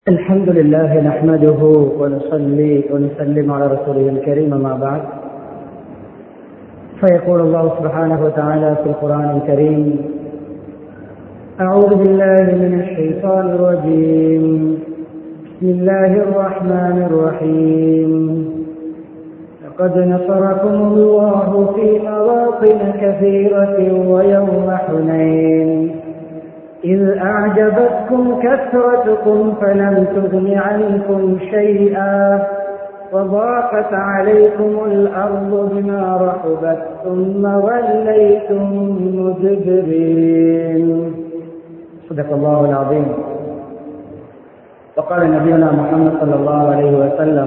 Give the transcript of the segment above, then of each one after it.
الحمد لله نحمده ونصلي ونسلم على رسوله الكريم ما بعد فيقول الله سبحانه وتعالى في القرآن الكريم أعوذ بالله من الشيطان الرجيم بسم الله الرحمن الرحيم لقد نصركم الله في مواطن كثيرة ويوم حنين إذ أعجبتكم كثرتكم فلم تغن عنكم شيئا وضاقت عليكم الأرض بما رحبت ثم وليتم مدبرين صدق الله العظيم وقال نبينا محمد صلى الله عليه وسلم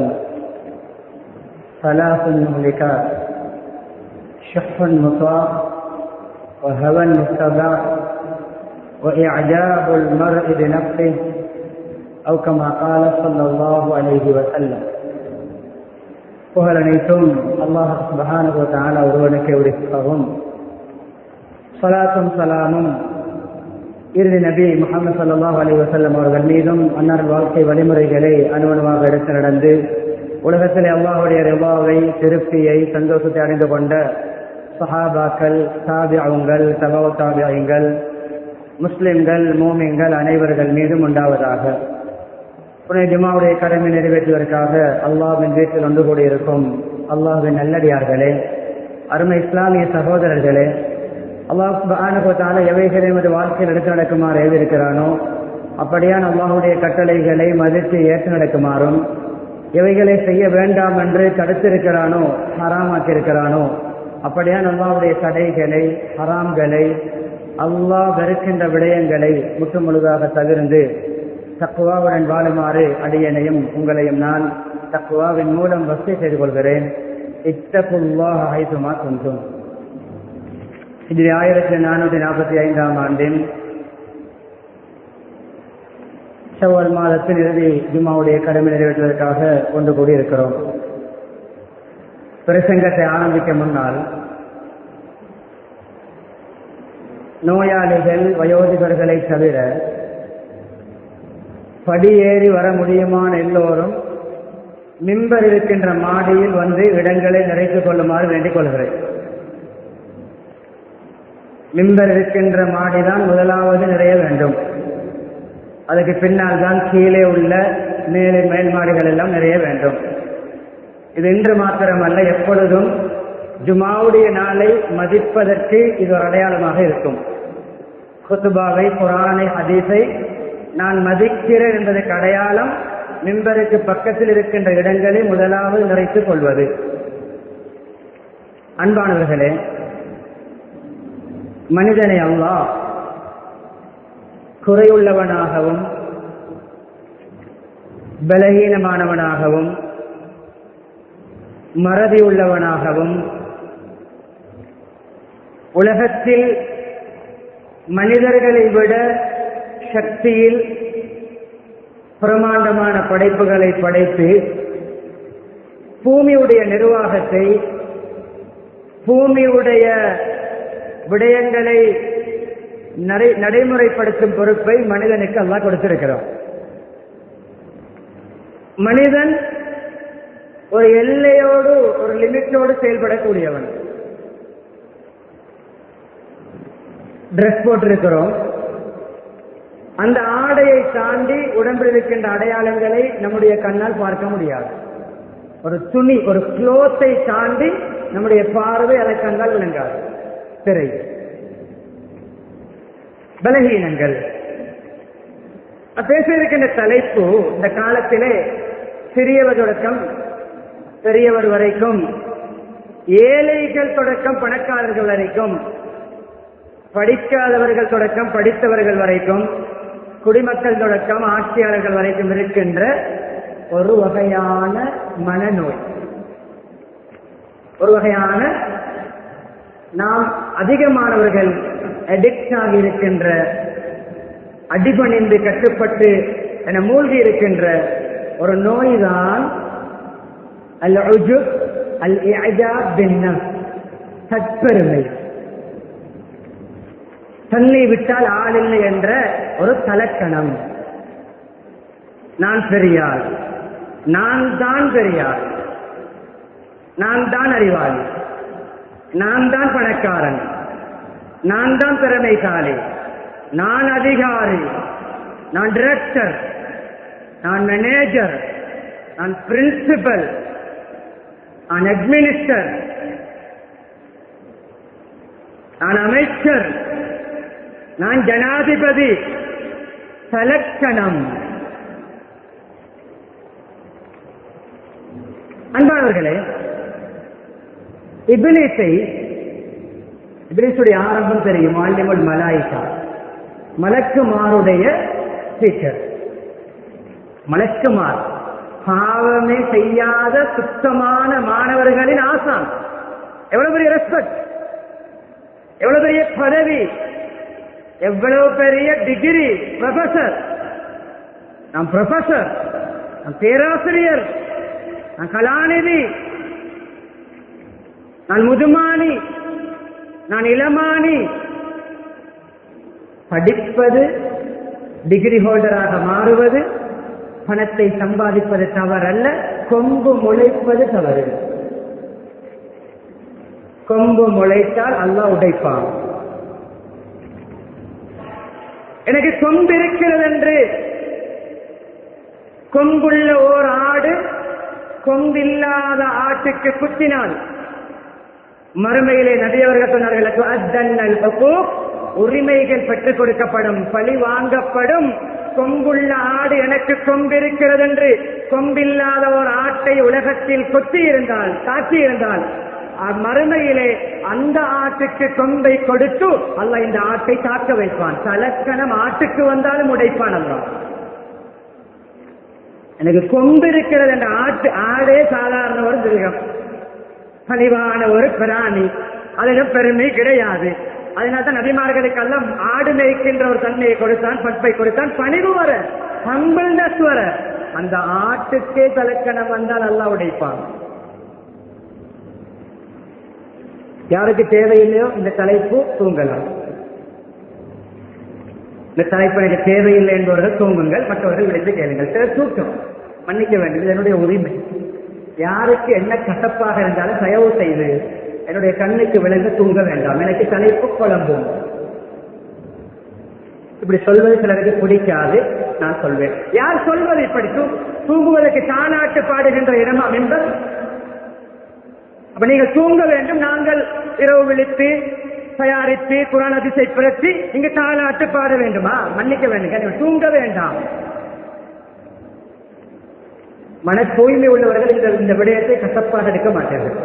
ثلاث مهلكات شح مطاع وهوى متبع وإعجاب المرء بنفسه أو كما قال صلى الله عليه وسلم புகழ் அனைத்தும் அல்லாஹ் சுபஹான தாலா ஒருவனுக்கு உரிப்பாகும் சலாத்தும் சலாமும் இறுதி நபி முகமது சல்லாஹ் அலி வசல்லம் அவர்கள் மீதும் அன்னார் வாழ்க்கை வழிமுறைகளை அனுவனமாக எடுத்து நடந்து உலகத்தில் அல்லாஹுடைய ரிவாவை திருப்தியை சந்தோஷத்தை அடைந்து கொண்ட சஹாபாக்கள் தாபியாவுங்கள் தபவ தாபியாயுங்கள் முஸ்லிம்கள் மோமியங்கள் அனைவர்கள் மீதும் உண்டாவதாக புனே ஜுமாவுடைய கடமை நிறைவேற்றுவதற்காக அல்லாஹின் வீட்டில் ஒன்று கூடியிருக்கும் அல்லாஹின் நல்லடியார்களே அருமை இஸ்லாமிய சகோதரர்களே அல்லாஹான எவைகளை எமது வாழ்க்கையில் எடுத்து நடக்குமாறு எழுதியிருக்கிறானோ அப்படியான் அல்லாஹுடைய கட்டளைகளை மதித்து ஏற்று நடக்குமாறும் எவைகளை செய்ய வேண்டாம் என்று தடுத்திருக்கிறானோ ஹராமாக்கியிருக்கிறானோ அப்படியான் அல்லாஹுடைய தடைகளை ஹராம்களை அல்லாஹ் வெறுக்கின்ற விடயங்களை முற்று முழுதாக தவிர்ந்து தக்குவாவுடன் வாழுமாறு அடியனையும் உங்களையும் நான் தக்குவாவின் மூலம் வசதி செய்து கொள்கிறேன் இத்தகுல்லாஹ் ஐதுமா கொண்டும் இது ஆயிரத்தி நானூற்றி நாற்பத்தி ஐந்தாம் ஆண்டின் செவ்வல் மாதத்தின் இறுதி ஜுமாவுடைய கடமை நிறைவேற்றுவதற்காக ஒன்று கூடியிருக்கிறோம் பிரசங்கத்தை ஆரம்பிக்க முன்னால் நோயாளிகள் வயோதிகர்களை தவிர படியேறி வர முடியுமான எல்லோரும் மிம்பர் இருக்கின்ற மாடியில் வந்து இடங்களை நிறைத்துக் கொள்ளுமாறு வேண்டிக் கொள்கிறேன் மிம்பர் இருக்கின்ற மாடிதான் முதலாவது நிறைய வேண்டும் அதுக்கு பின்னால் தான் கீழே உள்ள மேலே மேல் மாடிகள் எல்லாம் நிறைய வேண்டும் இது இன்று மாத்திரமல்ல எப்பொழுதும் ஜுமாவுடைய நாளை மதிப்பதற்கு இது ஒரு அடையாளமாக இருக்கும் குத்துபாவை குரானை ஹதீஸை நான் மதிக்கிறேன் என்பதற்கு அடையாளம் மிம்பருக்கு பக்கத்தில் இருக்கின்ற இடங்களை முதலாவது நிறைத்துக் கொள்வது அன்பானவர்களே மனிதனை அல்லா குறையுள்ளவனாகவும் பலகீனமானவனாகவும் மறதி உள்ளவனாகவும் உலகத்தில் மனிதர்களை விட சக்தியில் பிரமாண்டமான படைப்புகளை படைத்து பூமியுடைய நிர்வாகத்தை பூமியுடைய விடயங்களை நடைமுறைப்படுத்தும் பொறுப்பை மனிதனுக்கு அல்லா கொடுத்திருக்கிறோம் மனிதன் ஒரு எல்லையோடு ஒரு லிமிட்டோடு செயல்படக்கூடியவன் ட்ரெஸ் போட்டிருக்கிறோம் அந்த ஆடையை தாண்டி உடம்பில் இருக்கின்ற அடையாளங்களை நம்முடைய கண்ணால் பார்க்க முடியாது ஒரு துணி ஒரு குளோத்தை தாண்டி நம்முடைய பார்வை அதை கண்டால் விளங்காது திரை பலகீனங்கள் பேச இருக்கின்ற தலைப்பு இந்த காலத்திலே சிறியவர் தொடக்கம் பெரியவர் வரைக்கும் ஏழைகள் தொடக்கம் பணக்காரர்கள் வரைக்கும் படிக்காதவர்கள் தொடக்கம் படித்தவர்கள் வரைக்கும் குடிமக்கள் தொடக்கம் ஆட்சியாளர்கள் வரைக்கும் இருக்கின்ற ஒரு வகையான மனநோய் ஒரு வகையான நாம் அதிகமானவர்கள் அடிக்ட் ஆகி இருக்கின்ற அடிபணிந்து கட்டுப்பட்டு என மூழ்கி இருக்கின்ற ஒரு நோய் தான் அல் அல் தற்பெருமை தன்னை விட்டால் ஆள் இல்லை என்ற ஒரு தலக்கணம் நான் பெரியார் நான் தான் பெரியார் நான் தான் அறிவாளி நான் தான் பணக்காரன் நான் தான் திறமைசாலி நான் அதிகாரி நான் டிரெக்டர் நான் மேனேஜர் நான் பிரின்சிபல் நான் அட்மினிஸ்டர் நான் அமைச்சர் நான் ஜனாதிபதி சலக்கணம் அன்பானவர்களே இபிலிஸை இபிலிஸுடைய ஆரம்பம் தெரியும் ஆல்லிமுல் மலாயிகா மலக்குமாருடைய டீச்சர் மலக்குமார் பாவமே செய்யாத சுத்தமான மாணவர்களின் ஆசான் எவ்வளவு பெரிய ரெஸ்பெக்ட் எவ்வளவு பெரிய பதவி எவ்வளவு பெரிய டிகிரி ப்ரொஃபசர் நான் ப்ரொஃபசர் நான் பேராசிரியர் நான் கலாநிதி நான் முதுமானி நான் இளமானி படிப்பது டிகிரி ஹோல்டராக மாறுவது பணத்தை சம்பாதிப்பது தவறல்ல கொம்பு முளைப்பது தவறு கொம்பு முளைத்தால் அல்லாஹ் உடைப்பான் எனக்கு கொம்பு இருக்கிறது என்று கொம்புள்ள ஓர் ஆடு கொம்பில்லாத ஆட்டுக்கு குத்தினால் மறுமையிலே நபியவர்கள் சொன்னார்கள் அத்தன்னல் ஹுகூக், உரிமைகள் பெற்றுக் கொடுக்கப்படும் பழி வாங்கப்படும் கொம்புள்ள ஆடு எனக்கு கொம்பு இருக்கிறது என்று கொம்பில்லாத ஒரு ஆட்டை உலகத்தில் கொத்தி இருந்தால் தாக்கி இருந்தால் அ- மறுமையிலே அந்த ஆட்டுக்கு கொம்பை கொடுத்து அல்ல இந்த ஆட்டை தாக்க வைப்பான் தலக்கணம் ஆட்டுக்கு வந்தாலும் உடைப்பான் அல்ல எனக்கு கொம்பு இருக்கிறது என்ற ஆட்டு ஆடே சாதாரண ஒரு மிருகம் பணிவான ஒரு பிராணி அதிலும் பெருமை கிடையாது அதனால தான் நபிமார்களுக்கெல்லாம் ஆடு மேய்க்கின்ற ஒரு தன்மையை கொடுத்தான் பண்பை கொடுத்தான் பணிவு வர ஹம்பிள்னஸ் வர அந்த ஆட்டுக்கே தலக்கணம் வந்தால் நல்லா உடைப்பான் யாருக்கு தேவையில்லையோ இந்த தலைப்பு தூங்கலாம் இந்த தலைப்பு எனக்கு தேவையில்லை என்பவர்கள் தூங்குங்கள் மற்றவர்கள் விளைந்து கேளுங்கள் சிலர் தூக்கம் மன்னிக்க வேண்டும் இது என்னுடைய உரிமை யாருக்கு என்ன கசப்பாக இருந்தாலும் தயவு செய்து என்னுடைய கண்ணுக்கு விழுந்து தூங்க வேண்டாம் எனக்கு தலைப்பு குழம்பும் இப்படி சொல்வது சிலருக்கு பிடிக்காது நான் சொல்வேன் யார் சொல்வது இப்படி தூ- தூங்குவதற்கு தானாட்டு பாடுகின்ற இடமா மெம்பர் அப்ப நீங்க தூங்க வேண்டும் நாங்கள் இரவு விழித்து தயாரித்து குரான் அதிசை பிறத்தி இங்க தாளாட்டு பாட வேண்டுமா மன்னிக்க வேண்டும் தூங்க வேண்டாம் மன தூய்மை உள்ளவர்கள் இந்த இந்த விடயத்தை கசப்பாக எடுக்க மாட்டார்கள்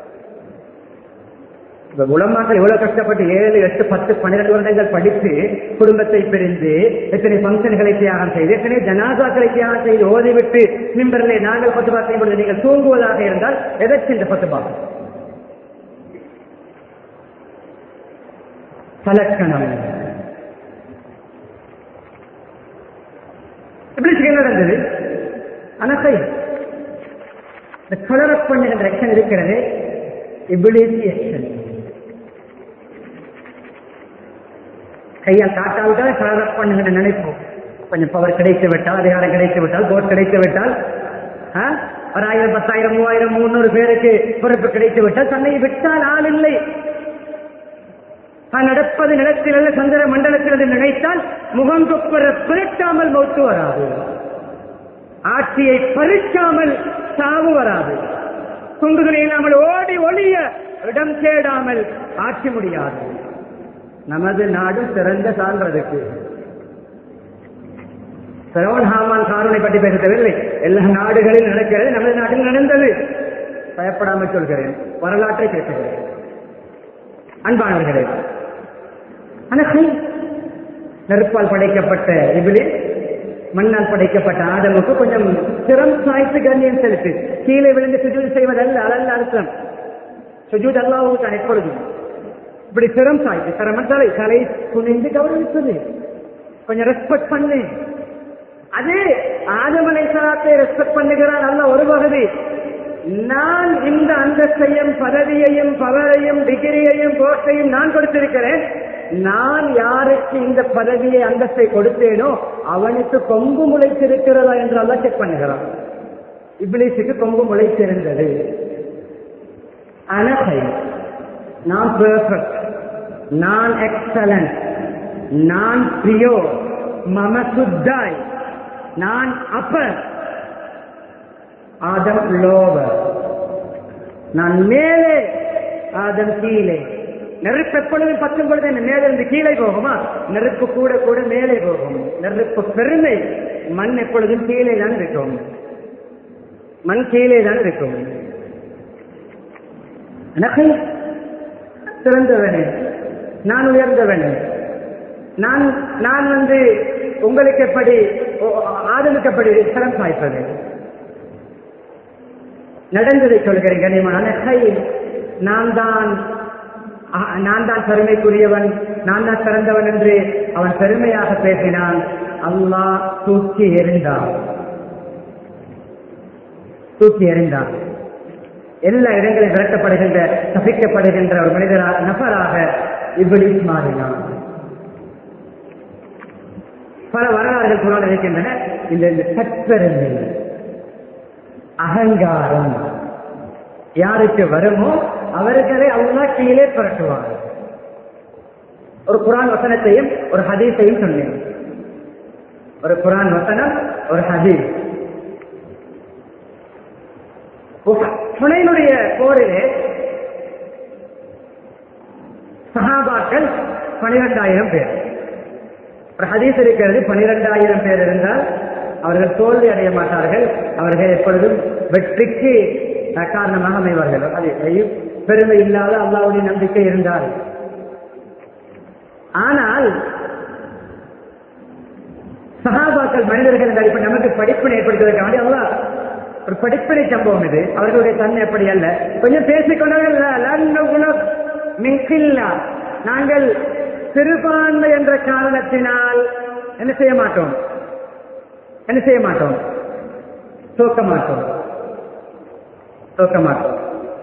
இப்ப உலமாக்கள் எவ்வளவு கஷ்டப்பட்டு ஏழு எட்டு பத்து பன்னிரண்டு வருடங்கள் படித்து குடும்பத்தை பிரிந்து எத்தனை பங்கன்களை தியாகம் செய்து எத்தனை ஜனாதாக்களை தியாகம் செய்து ஓதிவிட்டு மிம்பரிலே நாங்கள் பத்து செய்யும் பொழுது நீங்கள் தூங்குவதாக இருந்தால் எதற்கு இந்த பத்து பாகம் தலக்கணம் எப்படி என்ன நடந்தது அனசை இந்த கலரப் பண்ணுகின்ற ஆக்ஷன் இருக்கிறது இபிலிசி ஆக்ஷன் கையால் காட்டாவிட்டால் கலரப் பண்ணுகின்ற நினைப்பு கொஞ்சம் பவர் கிடைத்து விட்டால் அதிகாரம் கிடைத்து விட்டால் போட் கிடைத்து விட்டால் ஆ, ஒரு ஆயிரம் பத்தாயிரம் மூவாயிரம் முன்னூறு பேருக்கு பொறுப்பு கிடைத்து விட்டால் தன்னை விட்டால் ஆள் இல்லை தான் நடப்பது நிலத்தில் அல்ல சந்திர மண்டலத்தில் என்று நினைத்தால் முகம் கொப்பர பிறக்காமல் மௌத்து வராது ஆட்சியை பறிக்காமல் சாவு வராது குண்டுகளை இல்லாமல் ஓடி ஒளிய இடம் தேடாமல் ஆட்சி முடியாது நமது நாடு சிறந்த சான்றதுக்கு சிரவன் ஹாமான் காரனை பற்றி பேச தேவையில்லை எல்லா நாடுகளிலும் நடக்கிறது நமது நாட்டில் நடந்தது பயப்படாமல் சொல்கிறேன் வரலாற்றை பேசுகிறேன் அன்பானவர்களே அனகை நெருப்பால் படைக்கப்பட்ட இபிலி மண்ணால் படைக்கப்பட்ட ஆதமுக்கு கொஞ்சம் சிரம் சாய்த்து கண்ணியம் செலுத்து கீழே விழுந்து சுஜூது செய்வதல்ல அதல்ல அர்த்தம் சுஜூத் அல்லாவுக்கு தான் எப்பொழுதும் இப்படி சிரம் சாய்த்து சிரம தலை தலை குனிந்து கௌரவிப்பது கொஞ்சம் ரெஸ்பெக்ட் பண்ணு அது ஆதமலை சலாத்தை ரெஸ்பெக்ட் பண்ணுகிறான் அல்ல ஒரு பகுதி நான் இந்த அந்தஸ்தையும் பதவியையும் பவரையும் டிகிரியையும் போஸ்டையும் நான் கொடுத்திருக்கிறேன் நான் யாருக்கு இந்த பதவியை அந்தஸ்தை கொடுத்தேனோ அவனுக்கு கொம்பு முளைத்திருக்கிறதா என்று அல்ல செக் பண்ணுகிறான் இப்ளீஸுக்கு கொம்பு முளைத்திருந்தது அனகை நான் பெர்ஃபெக்ட் நான் எக்ஸலன்ட் நான் பிரியோ மம சுத்தாய் நான் அப்பர் ஆதம் லோவர் நான் மேலே ஆதம் கீழே நெருப்பு எப்பொழுதும் பத்தும் பொழுது என்ன மேலே இருந்து கீழே போகுமா நெருப்பு கூட கூட மேலே போகும் நெருப்பு பெருமை மண் எப்பொழுதும் கீழே தான் இருக்கும் மண் கீழே தான் இருக்கும் நகை சிறந்தவனே நான் உயர்ந்தவனே நான் நான் வந்து உங்களுக்கு எப்படி ஆதலுக்கு எப்படி சிரம் சாய்ப்பது நடந்ததை சொல்கிறேன் கனிமான நான் தான் நான் தான் பெருமைக்குரியவன் நான் தான் சிறந்தவன் என்று அவன் பெருமையாக பேசினான் அல்லாஹ் தூக்கி எறிந்தான் தூக்கி எறிந்தான் எல்லா இடங்களில் விரட்டப்படுகின்ற தப்பிக்கப்படுகின்ற ஒரு மனிதராக நபராக இப்படி மாறினான் பல வரலாறுகள் குரான் இருக்கின்றன இந்த இந்த சற்பெருமை அகங்காரம் யாருக்கு வருமோ அவர்களை அல்லா கீழே புரட்டுவார் ஒரு குரான் வசனத்தையும் ஒரு ஹதீஸையும் சொன்னேன் ஒரு குரான் வசனம் ஒரு ஹதீஸ் புனையினுடைய போரிலே சகாபாக்கள் பனிரெண்டாயிரம் பேர் ஒரு ஹதீஸ் இருக்கிறது பனிரெண்டாயிரம் பேர் இருந்தால் அவர்கள் தோல்வி அடைய மாட்டார்கள் அவர்கள் எப்பொழுதும் வெற்றிக்கு காரணமாக அமைவார்கள் அது பெருமை இல்லாத அல்லாவுடைய நம்பிக்கை இருந்தால் ஆனால் சகாபாக்கள் மனிதர்கள் என்ற அடிப்படை நமக்கு படிப்பினை ஏற்படுத்துவதற்காக அல்ல ஒரு படிப்பினை சம்பவம் இது அவர்களுடைய தன்மை எப்படி அல்ல கொஞ்சம் பேசிக்கொண்டவர்கள் நாங்கள் சிறுபான்மை என்ற காரணத்தினால் என்ன செய்ய மாட்டோம் என்ன செய்ய மாட்டோம் தோக்க மாட்டோம் தோக்க மாட்டோம்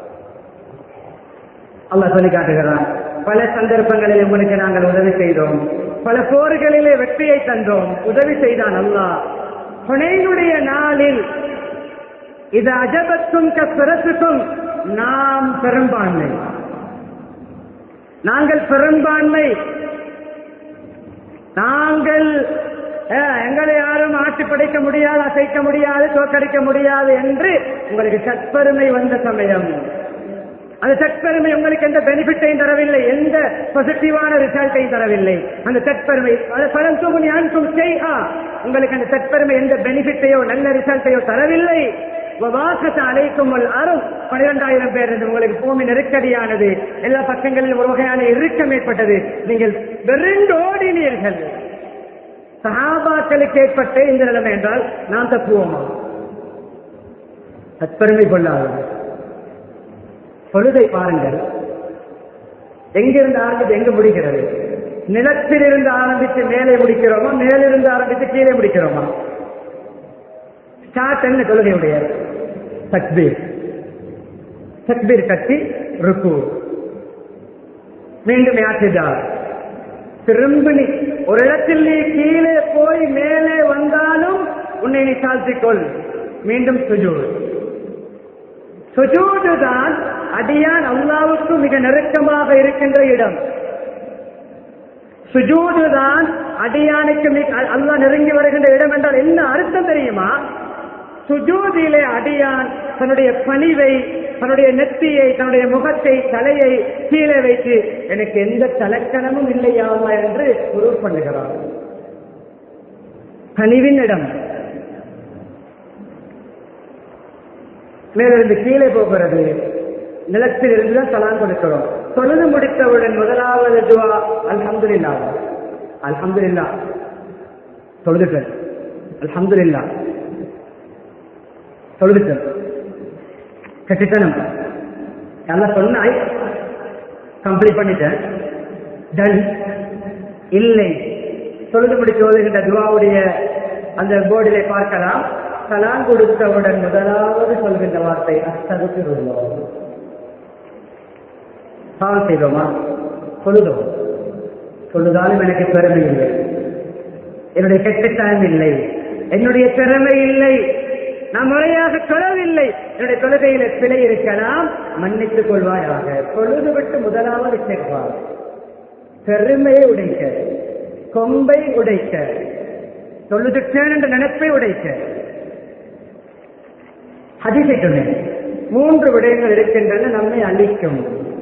அல்லா சொல்லி காட்டுகிறான் பல சந்தர்ப்பங்களில் உங்களுக்கு நாங்கள் உதவி செய்தோம் பல போர்களிலே வெற்றியை தந்தோம் உதவி செய்தான் அல்லாஹ் புனையினுடைய நாளில் இது அஜபத்தும் கரசுக்கும் நாம் பெரும்பான்மை நாங்கள் பெரும்பான்மை நாங்கள் எங்களை யாரும் ஆட்சி படைக்க முடியாது அசைக்க முடியாது தோற்கடிக்க முடியாது என்று உங்களுக்கு சற்பெருமை வந்த சமயம் அந்த தற்பெருமை உங்களுக்கு எந்த பெனிஃபிட்டையும் தரவில்லை எந்த பாசிட்டிவான ரிசல்ட்டையும் தரவில்லை அந்த தற்பெருமை பலம் தூகும் யாருக்கும் செய்யா உங்களுக்கு அந்த தற்பெருமை எந்த பெனிஃபிட்டையோ நல்ல ரிசல்ட்டையோ தரவில்லை அழைக்கும் அரும் பனிரெண்டாயிரம் பேர் என்று உங்களுக்கு பூமி நெருக்கடியானது எல்லா பக்கங்களிலும் ஒரு வகையான இறுக்கம் ஏற்பட்டது நீங்கள் வெறுண்டோடினீர்கள் சகாபாக்களுக்கு ஏற்பட்ட இந்த நிலைமை என்றால் நாம் தப்புவோமா தற்பெருமை கொள்ளாதது பொழுதை பாருங்கள் எங்கிருந்து ஆரம்பித்து எங்க முடிக்கிறது நிலத்தில் இருந்து ஆரம்பித்து மேலே முடிக்கிறோமா மேலிருந்து ஆரம்பித்து கீழே முடிக்கிறோமா ஸ்டார்ட் என்ன தொழுகையுடைய தக்பீர் தக்பீர் கட்டி ருக்கு மீண்டும் யாத்திதார் திரும்பி நீ ஒரு இடத்தில் நீ கீழே போய் மேலே வந்தாலும் உன்னை நீ தாழ்த்திக்கொள் மீண்டும் சுஜூர் சுஜூது தான் அடியான் அல்லாவுக்கு மிக நெருக்கமாக இருக்கின்ற இடம் சுஜூது தான் அடியானுக்கு மிக அல்லா நெருங்கி வருகின்ற இடம் என்றால் என்ன அர்த்தம் தெரியுமா சுஜூதியிலே அடியான் தன்னுடைய பணிவை தன்னுடைய நெத்தியை தன்னுடைய முகத்தை தலையை கீழே வைத்து எனக்கு எந்த தலக்கணமும் இல்லையாமா என்று உருவ பண்ணுகிறார் பணிவின் இடம் மேலிருந்து கீழே போகிறது நிலத்தில் இருந்துதான் தலான் கொடுக்கிறோம் தொழுது முடித்தவுடன் முதலாவது துவா அல்ஹம்துலில்லா அல்ஹம்துலில்லா தொழுதுட்டேன் அல்ஹம்துலில்லா தொழுதுட்டேன் கட்டித்தனம் நல்லா சொன்னாய் கம்ப்ளீட் பண்ணிட்டேன் டன் இல்லை தொழுது முடித்து ஓதுகின்ற துவாவுடைய அந்த போர்டிலே பார்க்கலாம் சலான் கொடுத்தவுடன் முதலாவது சொல்கின்ற வார்த்தை அஸ்தகுக்கு பாவம் செய்தோமா சொல்லுதோம் சொல்லுதாலும் எனக்கு பெருமை இல்லை என்னுடைய கெட்டுத்தனம் இல்லை என்னுடைய திறமை இல்லை நான் முறையாக தொழவில்லை என்னுடைய தொழுகையில பிழை இருக்கலாம் மன்னித்துக் கொள்வாயாக பொழுது விட்டு முதலாவது சேர்ப்பார் பெருமையை உடைக்க கொம்பை உடைக்க தொழுதுட்டேன் என்ற நினைப்பை உடைக்க ஹதீஸை சொன்னேன் மூன்று விடயங்கள் இருக்கின்றன நம்மை அழிக்கும்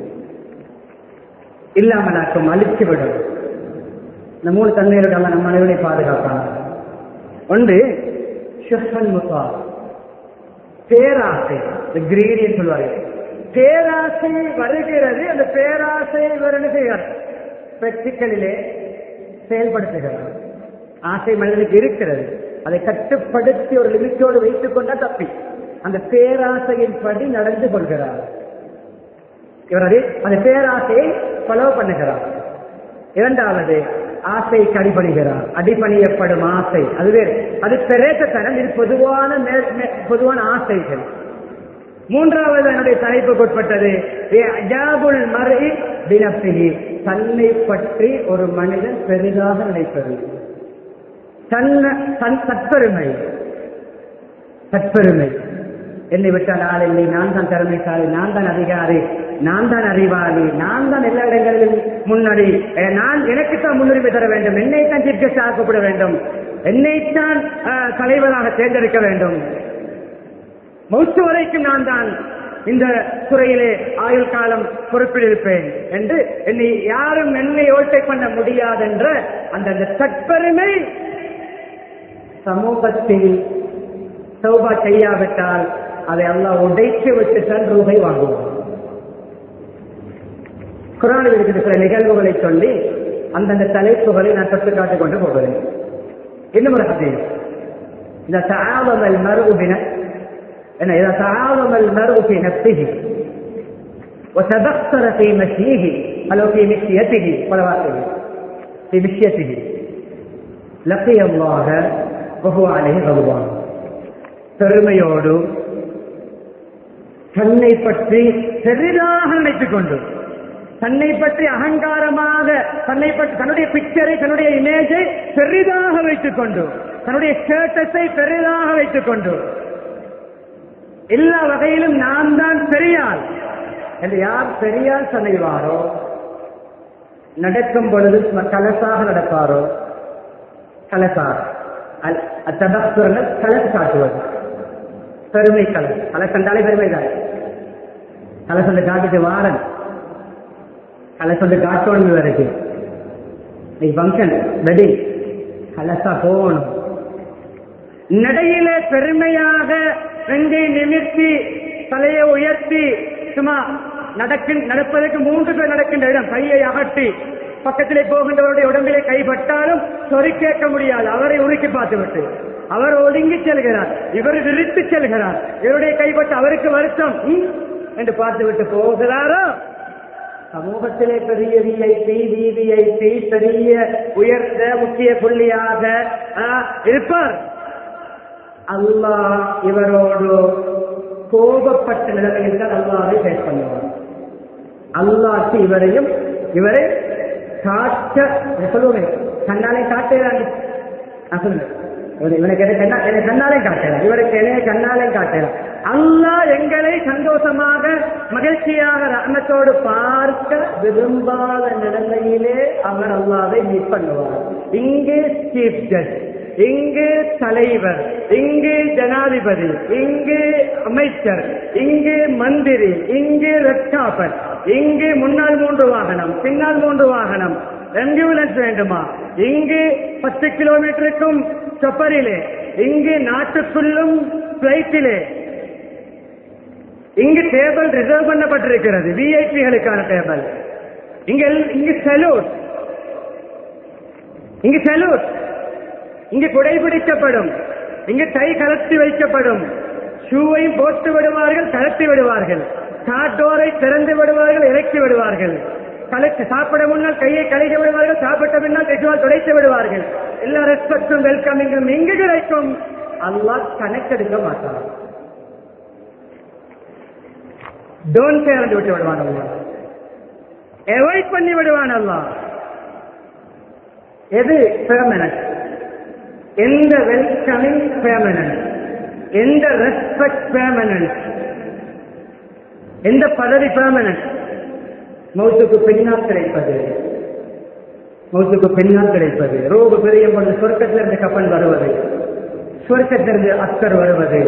இல்லாமலாக்கும் அழித்துவிடும் இந்த மூணு தன்மையோட நம்ம நம்ம மனைவியை பாதுகாப்பாங்க ஒன்று ஷுஹல் முசா பேராசை கிரீடியன் சொல்வார்கள் பேராசை வருகிறது அந்த பேராசை இவர் என்ன செய்கிறார் பிராக்டிக்கலிலே செயல்படுத்துகிறார் ஆசை மனிதனுக்கு இருக்கிறது அதை கட்டுப்படுத்தி ஒரு லிமிட்டோடு வைத்துக் கொண்டா தப்பி அந்த பேராசையின் படி நடந்து கொள்கிறார் இவர் அது அந்த பேராசையை ஃபாலோ பண்ணுகிறார் இரண்டாவது ஆசை அடிபணிகிறார் அடிபணியப்படும் ஆசை அது வேறு அது பிரேசத்தனம் இது பொதுவான மே- மே- பொதுவான ஆசைகள் மூன்றாவது என்னுடைய தலைப்புக்கு உட்பட்டது அஜாபுல் மறை பினப்பிகி தன்னை பற்றி ஒரு மனிதன் பெரிதாக நினைப்பது தன்ன தன் தற்பெருமை தற்பெருமை என்னை விட்டால் ஆள் இல்லை நான் தான் திறமைசாலி நான் தான் அதிகாரி நான் தான் அறிவாளி நான் தான் எல்லா இடங்களிலும் முன்னாடி அஹ், நான் எனக்குத்தான் முன்னுரிமை தர வேண்டும் என்னைத்தான் சீஃப் கெஸ்ட் ஆக்கப்பட வேண்டும் என்னைத்தான் அஹ், தலைவராக தேர்ந்தெடுக்க வேண்டும் மௌத்து வரைக்கும் நான் தான் இந்த துறையிலே ஆயுள் காலம் பொறுப்பில் இருப்பேன் என்று என்னை யாரும் என்னை ஓட்டை பண்ண முடியாதென்ற அந்த அந்த தற்பெருமை சமூகத்தில் சௌபா செய்யாவிட்டால் அதை அல்லாஹ் உடைத்து விட்டு தான் ரூபாய் வாங்குவான் குரானில் இருக்கிற சில நிகழ்வுகளை சொல்லி அந்தந்த தலைப்புகளை நான் தொட்டு காட்டிக் கொண்டு போகிறேன் இன்னும் ஒரு ஹதீஸ் இந்த தாவமல் மருபின என்ன إذا تعاظم المرء في نفسه وتبختر في مشيه أو في مشيته صلواته في مشيته لقي الله وهو عليه غضبان பெருமையோடு தன்னை பற்றி பெரிதாக நினைத்துக் கொண்டு தன்னை பற்றி அகங்காரமாக தன்னை பற்றி தன்னுடைய பிக்சரை தன்னுடைய இமேஜை பெரிதாக வைத்துக் கொண்டு தன்னுடைய ஸ்டேட்டஸை பெரிதாக வைத்துக் கொண்டு எல்லா வகையிலும் நான் தான் பெரியாள் என்று யார் பெரியார் சனைவாரோ நடக்கும் பொழுது சும்மா கலசாக நடப்பாரோ கலசார் அத்தபக்துரங்கள் கலசு காட்டுவது பெருமை கலஸ் கலஸ் கண்டாலே பெருமை தான் கலஸ் வந்து காட்டுட்டு வாரன் கலஸ் வந்து காட்டணும் வரைக்கும் நீ ஃபங்க்ஷன் வெட்டிங் கலசா போகணும் நடையிலே பெருமையாக நெஞ்சை நிமிர்த்தி தலையை உயர்த்தி சும்மா நடக்கு நடப்பதற்கு மூன்று பேர் நடக்கின்ற இடம் கையை அகட்டி பக்கத்திலே போகின்றவருடைய உடம்பிலே கைப்பட்டாலும் சொறி கேட்க முடியாது அவரை உருக்கி பார்த்துவிட்டு அவர் ஒதுங்கி செல்கிறார் இவர் விரித்து செல்கிறார் இவருடைய கைப்பட்டு அவருக்கு வருத்தம் ம், என்று பார்த்துவிட்டு போகிறாரோ சமூகத்திலே பெரிய விஐபி விவிஐபி பெரிய உயர்ந்த முக்கிய புள்ளியாக ஆ, இருப்பார் அல்லாஹ் இவரோடு கோபப்பட்ட நிலைமையில் தான் அல்லாவை பேச பண்ணுவார் அல்லாஹ்க்கு இவரையும் இவரை காட்ட சொல்லுவேன் கண்ணாலே காட்டுகிறாங்க நான் சொல்லுவேன் இவனை- இவனுக்கு எதை கண்ணா என்னை கண்ணாலே காட்டுகிறார் இவருக்கு என்னைய கண்ணாலே காட்டுகிறார் அல்லாஹ் எங்களை சந்தோஷமாக மகிழ்ச்சியாக ரஹ்மத்தோடு பார்க்க விரும்பாத நிலைமையிலே அவர் அல்லாவை மீட் பண்ணுவார் இங்கே சீஃப் ஜட்ஜ் இங்கு தலைவர் இங்கு ஜனாதிபதி இங்கு அமைச்சர் இங்கு மந்திரி இங்கு ரெட்காப்பர் இங்கு முன்னால் மூன்று வாகனம் பின்னால் மூன்று வாகனம் ஆம்புலன்ஸ் வேண்டுமா இங்கு பத்து கிலோமீட்டருக்கும் சொப்பரிலே இங்கு நாட்டுக்குள்ளும் பிளைட்டிலே இங்கு டேபிள் ரிசர்வ் பண்ணப்பட்டிருக்கிறது விஐபிகளுக்கான டேபிள் இங்க எல்- இங்கு சலூட் இங்கு சலூட் இங்கு குடைபிடிக்கப்படும் இங்கு கை கலத்தி வைக்கப்படும் ஷூவையும் போட்டு விடுவார்கள் கலத்தி விடுவார்கள் காட்டோரை திறந்து விடுவார்கள் இறக்கி விடுவார்கள் கலத்து சாப்பிட முன்னால் கையை கழுகி விடுவார்கள் சாப்பிட்ட பின்னால் கைவால் துடைத்து விடுவார்கள் எல்லா ரெஸ்பெக்டும் வெல்கமிங்கும் இங்கு கிடைக்கும் அல்லாஹ் கணக்கெடுக்க மாட்டார் டோன்ட் கேர் விட்டு விடுவான் அல்லாஹ் அவாய்ட் பண்ணி விடுவான் அல்லாஹ் எது பெர்மனன்ட் எந்த வெல்கமிங் பெர்மனன்ட் எந்த ரெஸ்பெக்ட் பெர்மனன்ட் எந்த பதவி பெர்மனன்ட் மௌத்துக்கு பின்னால் கிடைப்பது மௌத்துக்கு பின்னால் கிடைப்பது ரோகு பெரியும் பொழுது சொர்க்கத்திலிருந்து கப்பல் வருவது சொர்க்கத்திலிருந்து அஸ்கர் வருவது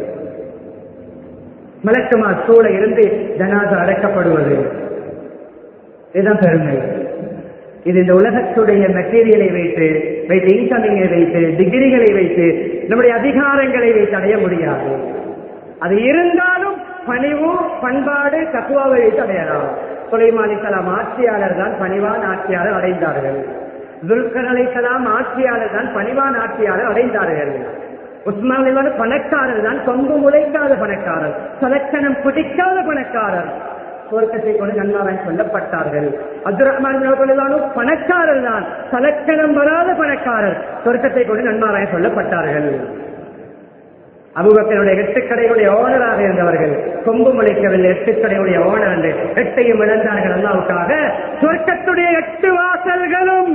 மலக்குமா சூழ இருந்து ஜனாதா அடைக்கப்படுவது இதுதான் பெருமை இது இந்த உலகத்துடைய மெட்டீரியலை வைத்து வைத்து இன்கமிங்கை வைத்து டிகிரிகளை வைத்து நம்முடைய அதிகாரங்களை வைத்து அடைய முடியாது அது இருந்தாலும் பணிவு பண்பாடு தக்குவாவை வைத்து அடையலாம் சுலைமான் அலிசலாம் ஆட்சியாளர் தான் பணிவான் ஆட்சியாளர் அடைந்தார்கள் துல்கர் அலிசலாம் ஆட்சியாளர் தான் பணிவான் ஆட்சியாளர் அடைந்தார்கள் உஸ்மான் அலிவான் பணக்காரர் தான் கொம்பு முளைக்காத பணக்காரர் சலக்கணம் பிடிக்காத பணக்காரர் சுவர்க்கத்தை கொண்டு நன்மாராய் சொல்லப்பட்டார்கள் அப்துல் ரஹ்மான் பணக்காரர் தான் சலக்கணம் வராத பணக்காரர் சொர்க்கத்தை கொண்டு நன்மாராய் சொல்லப்பட்டார்கள் அபுபக்கருடைய எட்டு கடையுடைய ஓனராக இருந்தவர்கள் கொம்பு முளைக்கவில்லை எட்டு கடையுடைய ஓனர் என்று எட்டையும் இழந்தார்கள் அல்லாவுக்காக சொர்க்கத்துடைய எட்டு வாசல்களும்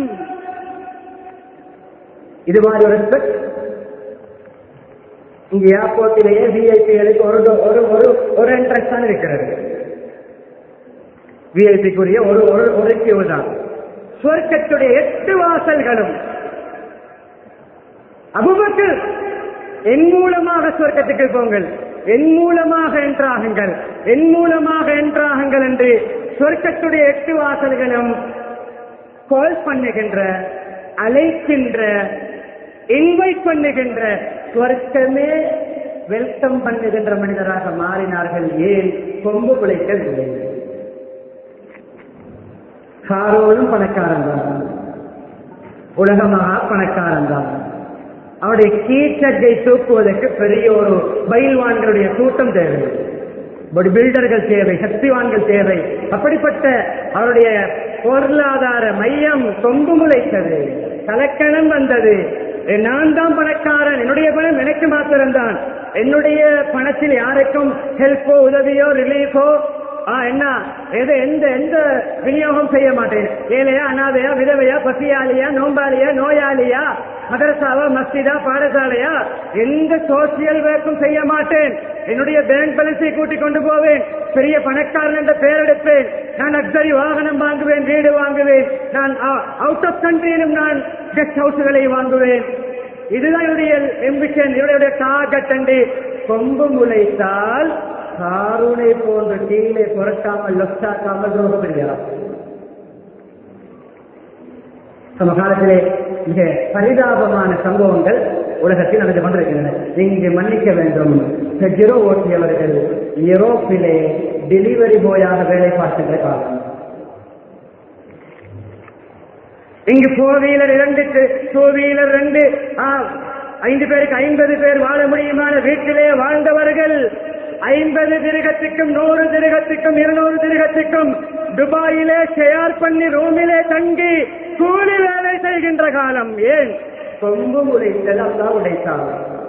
இது மாதிரி ஒரு respect இங்க ஏர்போர்ட்டிலேயே விஐபிகளுக்கு ஒரு do- ஒரு ஒரு ஒரு என்ட்ரன்ஸ் தான் இருக்கிறது விஐபிக்குரிய ஒரு ஒரு ஒரு கியூ தான் சொர்க்கத்துடைய எட்டு வாசல்களும் அபுபக்கர் என் மூலமாக சொர்க்கத்துக்கு போங்கள் என் மூலமாக என்றாகுங்கள் என் மூலமாக என்றாகுங்கள் என்று சொர்க்கத்துடைய எட்டு வாசல்களும் கால் பண்ணுகின்ற அழைக்கின்ற இன்வைட் பண்ணுகின்ற சொர்க்கமே வெல்கம் பண்ணுகின்ற மனிதராக மாறினார்கள் ஏன் கொம்பு பிழைக்கவில்லை காரோனும் பணக்காரன் தான் உலகமாக பணக்காரன் தான் அவருடைய கீச்சட்டை தூக்குவதற்கு பெரிய ஒரு பயில்வான்களுடைய கூட்டம் தேவை பாடி பில்டர்கள் தேவை சக்திவான்கள் தேவை அப்படிப்பட்ட அவருடைய பொருளாதார மையம் கொம்பு முளைத்தது கலக்கணம் வந்தது ஏ, நான் தான் பணக்காரன் என்னுடைய பணம் எனக்கு மாத்திரம்தான் என்னுடைய பணத்தில் யாருக்கும் ஹெல்ப்போ உதவியோ ரிலீஃபோ ஆ என்ன எது எந்த எந்த விநியோகம் செய்ய மாட்டேன் ஏழையா அனாதையா விதவையா பசியாளியா நோம்பாளியா நோயாளியா மதரசாவா மஸ்ஜிதா பாடசாலையா எந்த சோசியல் ஒர்க்கும் செய்ய மாட்டேன் என்னுடைய பேங்க் பேலன்ஸை கூட்டிக் கொண்டு போவேன் பெரிய பணக்காரன் என்ற பெயர் எடுப்பேன் நான் லக்ஸரி வாகனம் வாங்குவேன் வீடு வாங்குவேன் நான் அவுட் ஆஃப் கண்ட்ரியிலும் நான் கெஸ்ட் ஹவுஸ்களை வாங்குவேன் இதுதான் என்னுடைய எம்பிஷன் என்னுடைய டார்கெட் என்று கொம்பு முளைத்தால் காரூனை போன்ற கீழே புரட்டாமல் லொச்சாக்காமல் துரோகம் பெறுகிறார் சமகாலத்திலே மிக பரிதாபமான சம்பவங்கள் உலகத்தில் நடந்து கொண்டிருக்கின்றன இங்கு மன்னிக்க வேண்டும் ஜெரோ ஓட்டியவர்கள் யூரோப்பிலே டெலிவரி போயாக வேலை பார்க்கின்ற காலம் இங்கு ஃபோர் வீலர் இரண்டு டூ வீலர் ரெண்டு ஆ, ஐந்து பேருக்கு ஐம்பது பேர் வாழ முடியுமான வீட்டிலே வாழ்ந்தவர்கள் ஐம்பது திருகத்துக்கும் நூறு திருகத்துக்கும் இருநூறு திருகத்துக்கும் துபாயிலே ஷேர் பண்ணி ரூமிலே தங்கி கூலி வேலை செய்கின்ற காலம் ஏன் கொம்பு உடைத்தல் அல்லா உடைத்தார்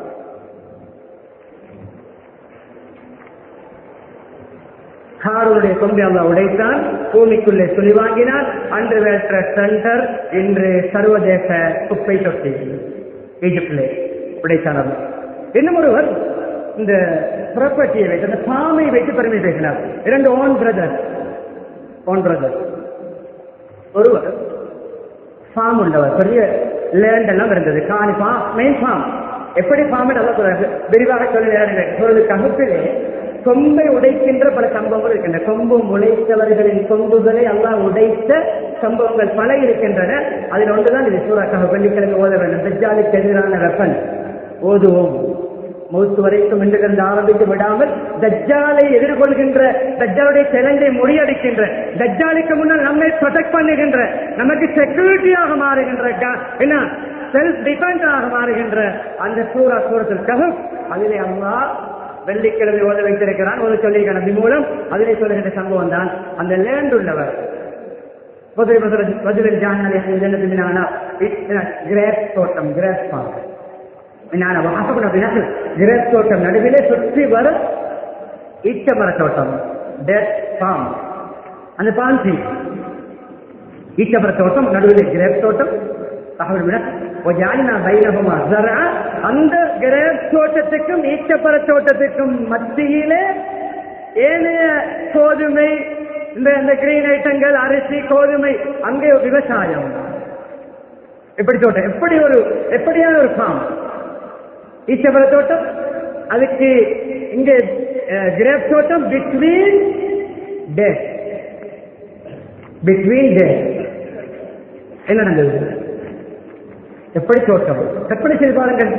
காருடைய கொம்பை அல்லா உடைத்தான் பூமிக்குள்ளே துணி வாங்கினான் அன்று வேற்ற சென்டர் இன்று சர்வதேச குப்பை தொட்டி ஈஜிப்டிலே உடைத்தான் அல்லா. இன்னும் ஒருவர் இந்த ப்ராப்பர்ட்டியை வைத்து அந்த ஃபார்மை வைத்து பெருமை பேசினார் இரண்டு ஓன் பிரதர் ஓன் பிரதர் ஒருவர் ஃபார்ம் உள்ளவர் பெரிய லேண்ட் எல்லாம் இருந்தது காணி ஃபார்ம் மெயின் ஃபார்ம் எப்படி ஃபார்ம் நல்லா சொல்றாரு விரிவாக சொல்ல நேரம் இல்லை. ஒரு ககுப்பிலே கொம்பை உடைக்கின்ற பல சம்பவங்கள் இருக்கின்றன கொம்பு முளைத்தவர்களின் கொம்புகளை எல்லாம் உடைத்த சம்பவங்கள் பல இருக்கின்றன அதில் ஒன்றுதான் இது சூறாக்காக வெள்ளிக்கிழமை ஓத வேண்டும் தஜ்ஜாலுக்கு எதிரான வெப்பன் ஓதுவோம் மௌத்து வரைக்கும் இன்றிலிருந்து ஆரம்பித்து விடாமல் தஜ்ஜாலை எதிர்கொள்கின்ற தஜ்ஜாலுடைய சிலங்கை முறியடிக்கின்ற தஜ்ஜாலுக்கு முன்னால் நம்மை ப்ரொடெக்ட் பண்ணுகின்ற நமக்கு செக்யூரிட்டியாக மாறுகின்ற க- என்ன செல்ஃப் டிஃபென்ஸாக மாறுகின்ற அந்த சூரா சூரத்தில் கஹப் அதிலே அல்லாஹ் வெள்ளிக்கிழமை ஓத வைத்திருக்கிறான் ஓத சொல்லியிருக்கான் நபி மூலம் அதிலே சொல்லுகின்ற சம்பவம் தான் அந்த லேண்ட் உள்ளவர் பதிலில் ஜானானா கிரேப் தோட்டம் கிரேப் ஃபார்ம் நான் வாசப்பட அப்படின்னா கிரேப் தோட்டம் நடுவிலே சுற்றி வர ஈச்ச மர தோட்டம் டெட் ஃபார்ம் அந்த பான்சி ஈச்ச மர தோட்டம் நடுவிலே கிரேப் தோட்டம் அந்த கிரேப் தோட்டத்துக்கும் ஈச்சப்பர தோட்டத்துக்கும் மத்தியிலே ஏனைய கோதுமை இந்த இந்த கிரீன் ஐட்டங்கள் அரிசி கோதுமை அங்கே விவசாயம் எப்படி தோட்டம் எப்படி ஒரு எப்படியான ஒரு ஃபார்ம் ஈச்சப்பர தோட்டம் அதுக்கு இங்கே கிரேப் தோட்டம் பிட்வீன் டே பிட்வீன் டே என்ன நடந்தது எப்படி தோட்டம் கற்பனை செய்து பாருங்கள்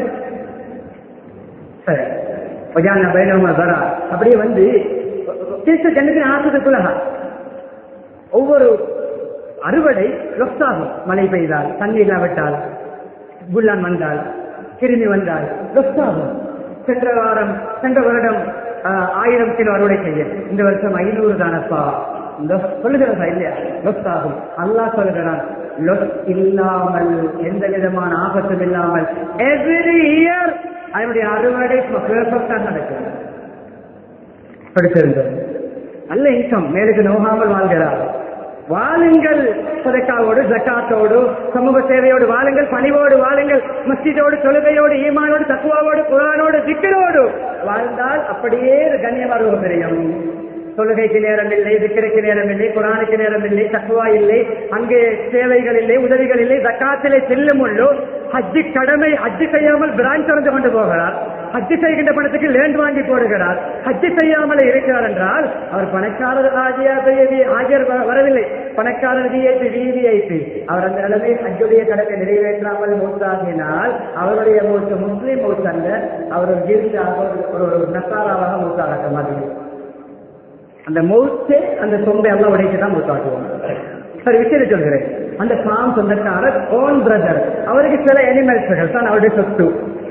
சரி பஜான பைரவமா வரா அப்படியே வந்து தீர்த்த ஜனத்தின் ஆசத்துக்குள்ளக ஒவ்வொரு அறுவடை லொஸ்தாகும் மழை பெய்தால் தண்ணி இல்லாவிட்டால் குல்லான் வந்தால் கிருமி வந்தால் லொஸ்தாகும் சென்ற வாரம் சென்ற வருடம் ஆயிரம் கிலோ அறுவடை செய்ய இந்த வருஷம் ஐநூறு தானப்பா சொல்லுகிறதா இல்லையா லொஸ் ஆகும் அல்லா சொல்லுகிறான் லொஸ் இல்லாமல் எந்த விதமான ஆபத்தும் இல்லாமல் எவ்ரி இயர் அதனுடைய அறுவடை பெர்ஃபெக்டா நடக்கும் படிச்சிருந்தது நல்ல இன்கம் மேலுக்கு நோகாமல் வாழ்கிறார் வாழுங்கள் சதக்காவோடு ஜக்காத்தோடு சமூக சேவையோடு வாழுங்கள் பணிவோடு வாழுங்கள் மஸ்ஜிதோடு தொழுகையோடு ஈமானோடு தக்குவாவோடு குரானோடு திக்கரோடு வாழ்ந்தால் அப்படியே கண்ணியமாக தெரியும் தொழுகைக்கு நேரம் இல்லை திக்கரைக்கு நேரம் இல்லை குரானுக்கு நேரம் இல்லை தக்குவா இல்லை அங்கே சேவைகள் இல்லை உதவிகள் இல்லை ஜக்காத்திலே செல்லும் உள்ளோ ஹஜ்ஜி கடமை ஹஜ்ஜி செய்யாமல் பிரான்ச் திறந்து கொண்டு போகிறார் ஹஜ்ஜி செய்கின்ற பணத்துக்கு லேண்ட் வாங்கி போடுகிறார் ஹஜ்ஜி செய்யாமல் இருக்கிறார் என்றால் அவர் பணக்காரர் ஆகியர் வரவில்லை பணக்காரர் விஐபி விவிஐபி அவர் அந்த நிலைமை ஹஜ்ஜுடைய கடமை நிறைவேற்றாமல் மூத்தாகினால் அவருடைய மூத்து முஸ்லீம் மூத்து அல்ல அவர் ஒரு ஜீவிதாக ஒரு நசாராவாக மூத்தாக மாதிரி அந்த மௌத்தே அந்த சொம்பை எல்லாம் உடைச்சு தான் மூத்தாக்குவோம் சரி விஷயத்தை சொல்கிறேன் அந்த ஃபார்ம் சொந்தக்காரர் ஓன் பிரதர் அவருக்கு சில அனிமல்ஸ்கள் தான் அவருடைய சொத்து